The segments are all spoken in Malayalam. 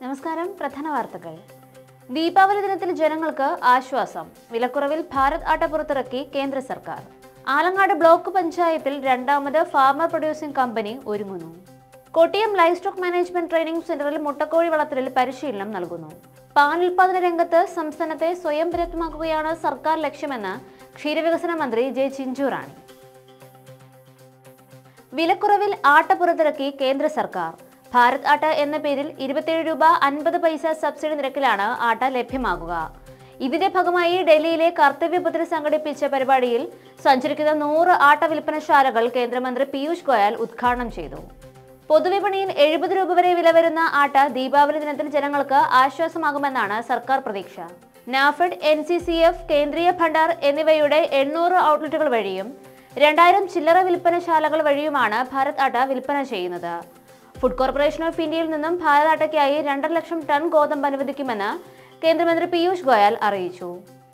നമസ്കാരം പ്രധാന വാർത്തകൾ ദീപാവലി ദിനത്തിൽ ജനങ്ങൾക്ക് ആശ്വാസം വിലക്കുറവിൽ ഭാരത് ആട്ട പുറത്തിറക്കി കേന്ദ്ര സർക്കാർ ആലങ്ങാട് ബ്ലോക്ക് പഞ്ചായത്തിൽ രണ്ടാമത് ഫാർമർ പ്രൊഡ്യൂസിംഗ് കമ്പനി ഒരുങ്ങുന്നു Kottayam livestock management training സെന്ററിൽ മുട്ടക്കോഴി വളർത്തലിൽ പരിശീലനം നൽകുന്നു പാൽ ഉൽപാദന രംഗത്ത് സംസ്ഥാനത്തെ സ്വയം പര്യാപ്തമാക്കുകയാണ് സർക്കാർ ലക്ഷ്യമെന്ന് ക്ഷീരവികസന മന്ത്രി ജെ ചിഞ്ചു റാണി വിലക്കുറവിൽ ആട്ട പുറത്തിറക്കി കേന്ദ്ര സർക്കാർ ഭാരത് ആട്ട എന്ന പേരിൽ ഇരുപത്തിയേഴ് രൂപ അൻപത് പൈസ സബ്സിഡി നിരക്കിലാണ് ആട്ട ലഭ്യമാകുക ഇതിന്റെ ഭാഗമായി ഡൽഹിയിലെ കർത്തവ്യപുത്രി സംഘടിപ്പിച്ച പരിപാടിയിൽ സഞ്ചരിക്കുന്ന നൂറ് ആട്ട വിൽപ്പനശാലകൾ കേന്ദ്രമന്ത്രി പീയൂഷ് ഗോയൽ ഉദ്ഘാടനം ചെയ്തു പൊതുവിപണിയിൽ എഴുപത് രൂപ വരെ വില വരുന്ന ആട്ട ദീപാവലി ദിനത്തിൽ ജനങ്ങൾക്ക് ആശ്വാസമാകുമെന്നാണ് സർക്കാർ പ്രതീക്ഷ NAFED N C C F Kendriya Bhandar എന്നിവയുടെ എണ്ണൂറ് ഔട്ട്ലെറ്റുകൾ വഴിയും രണ്ടായിരം ചില്ലറ വിൽപ്പനശാലകൾ വഴിയുമാണ് ഭാരത് ആട്ട വിൽപ്പന ചെയ്യുന്നത് ഫുഡ് കോർപ്പറേഷൻ ഓഫ് ഇന്ത്യയിൽ നിന്നും ഭാരത് ആട്ടയ്ക്കായി രണ്ടര ലക്ഷം ടൺ ഗോതമ്പ് അനുവദിക്കുമെന്ന് കേന്ദ്രമന്ത്രി പീയൂഷ് ഗോയൽ അറിയിച്ചു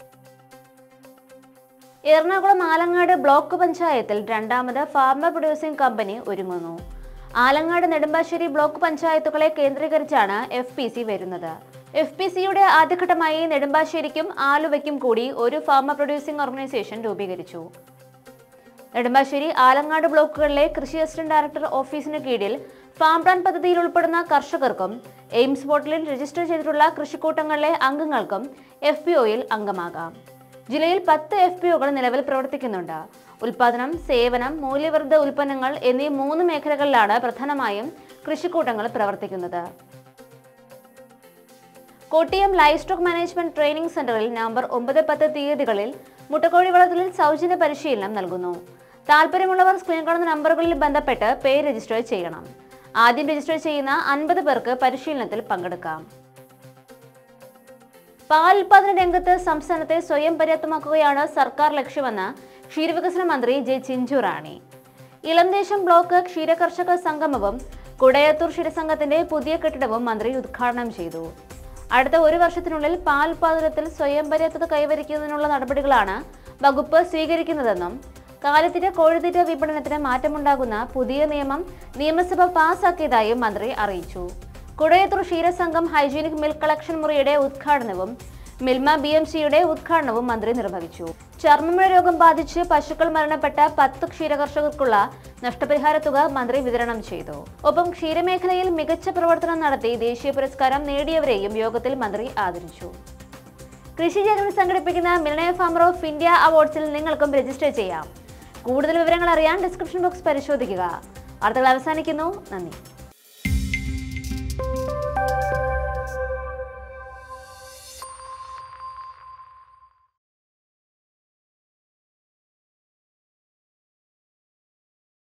എറണാകുളം ആലങ്ങാട് ബ്ലോക്ക് പഞ്ചായത്തിൽ രണ്ടാമത് ഫാർമർ പ്രൊഡ്യൂസിംഗ് കമ്പനി ഒരുങ്ങുന്നു ആലങ്ങാട് നെടുമ്പാശ്ശേരി ബ്ലോക്ക് പഞ്ചായത്തുകളെ കേന്ദ്രീകരിച്ചാണ് എഫ് പി സി വരുന്നത് എഫ് പി സിയുടെ ആദ്യഘട്ടമായി നെടുമ്പാശ്ശേരിക്കും ആലുവയ്ക്കും കൂടി ഒരു ഫാർമർ പ്രൊഡ്യൂസിംഗ് ഓർഗനൈസേഷൻ രൂപീകരിച്ചു നെടുമ്പാശ്ശേരി ആലങ്ങാട് ബ്ലോക്കുകളിലെ കൃഷി അസിസ്റ്റന്റ് ഡയറക്ടർ ഓഫീസിന് കീഴിൽ ഫാം പ്ലാൻ പദ്ധതിയിൽ ഉൾപ്പെടുന്ന കർഷകർക്കും എയിംസ് പോർട്ടലിൽ രജിസ്റ്റർ ചെയ്തിട്ടുള്ള കൃഷിക്കൂട്ടങ്ങളിലെ അംഗങ്ങൾക്കും എഫ് പി ഒയിൽ അംഗമാകാം ജില്ലയിൽ പത്ത് എഫ് പി ഒകൾ നിലവിൽ പ്രവർത്തിക്കുന്നുണ്ട് ഉൽപാദനം സേവനം മൂല്യവർദ്ധിത ഉൽപ്പന്നങ്ങൾ എന്നീ മൂന്ന് മേഖലകളിലാണ് പ്രധാനമായും കൃഷിക്കൂട്ടങ്ങൾ പ്രവർത്തിക്കുന്നത് Kottayam livestock management training സെന്ററിൽ നവംബർ ഒമ്പത് പത്ത് തീയതികളിൽ മുട്ടക്കോഴി വളർത്തലിൽ സൗജന്യ പരിശീലനം നൽകുന്നു താല്പര്യമുള്ളവർ സ്ക്രീൻ കാണുന്ന നമ്പറുകളിൽ ബന്ധപ്പെട്ട് പേര് രജിസ്റ്റർ ചെയ്യണം ആദ്യം രജിസ്റ്റർ ചെയ്യുന്ന അൻപത് പേർക്ക് പരിശീലനത്തിൽ പങ്കെടുക്കാം പാൽ ഉൽപാദന രംഗത്ത് സംസ്ഥാനത്തെ സ്വയം പര്യാപ്തമാക്കുകയാണ് സർക്കാർ ലക്ഷ്യമെന്ന് ക്ഷീരവികസന മന്ത്രി ജെ ചിഞ്ചു റാണി ഇളംദേശം ബ്ലോക്ക് ക്ഷീരകർഷക സംഗമവും കുടയത്തൂർ ക്ഷീരസംഘത്തിന്റെ പുതിയ കെട്ടിടവും മന്ത്രി ഉദ്ഘാടനം ചെയ്തു അടുത്ത ഒരു വർഷത്തിനുള്ളിൽ പാൽ ഉൽപാദനത്തിൽ സ്വയം പര്യാപ്തത കൈവരിക്കുന്നതിനുള്ള നടപടികളാണ് വകുപ്പ് സ്വീകരിക്കുന്നതെന്നും കാലിത്തീറ്റ കോഴിത്തീറ്റ വിപണനത്തിന് മാറ്റമുണ്ടാകുന്ന പുതിയ നിയമം നിയമസഭ പാസാക്കിയതായും മന്ത്രി അറിയിച്ചു കുടയത്തൂർ ക്ഷീരസംഘം ഹൈജീനിക് മിൽക്ക് കളക്ഷൻ മുറിയുടെ ഉദ്ഘാടനവും മിൽമ ബി എം സിയുടെ ഉദ്ഘാടനവും മന്ത്രി നിർവഹിച്ചു ചർമ്മമുഴ രോഗം ബാധിച്ച് പശുക്കൾ മരണപ്പെട്ട പത്ത് ക്ഷീരകർഷകർക്കുള്ള നഷ്ടപരിഹാര തുക മന്ത്രി വിതരണം ചെയ്തു ഒപ്പം ക്ഷീരമേഖലയിൽ മികച്ച പ്രവർത്തനം നടത്തി ദേശീയ പുരസ്കാരം നേടിയവരെയും യോഗത്തിൽ മന്ത്രി ആദരിച്ചു കൃഷി ജനങ്ങൾ സംഘടിപ്പിക്കുന്ന മിൽനയ ഫാമർ ഓഫ് ഇന്ത്യ അവാർഡ്സിൽ നിങ്ങൾക്കും രജിസ്റ്റർ ചെയ്യാം കൂടുതൽ വിവരങ്ങൾ അറിയാൻ ഡിസ്ക്രിപ്ഷൻ ബോക്സ് പരിശോധിക്കുക വാർത്തകൾ അവസാനിക്കുന്നു നന്ദി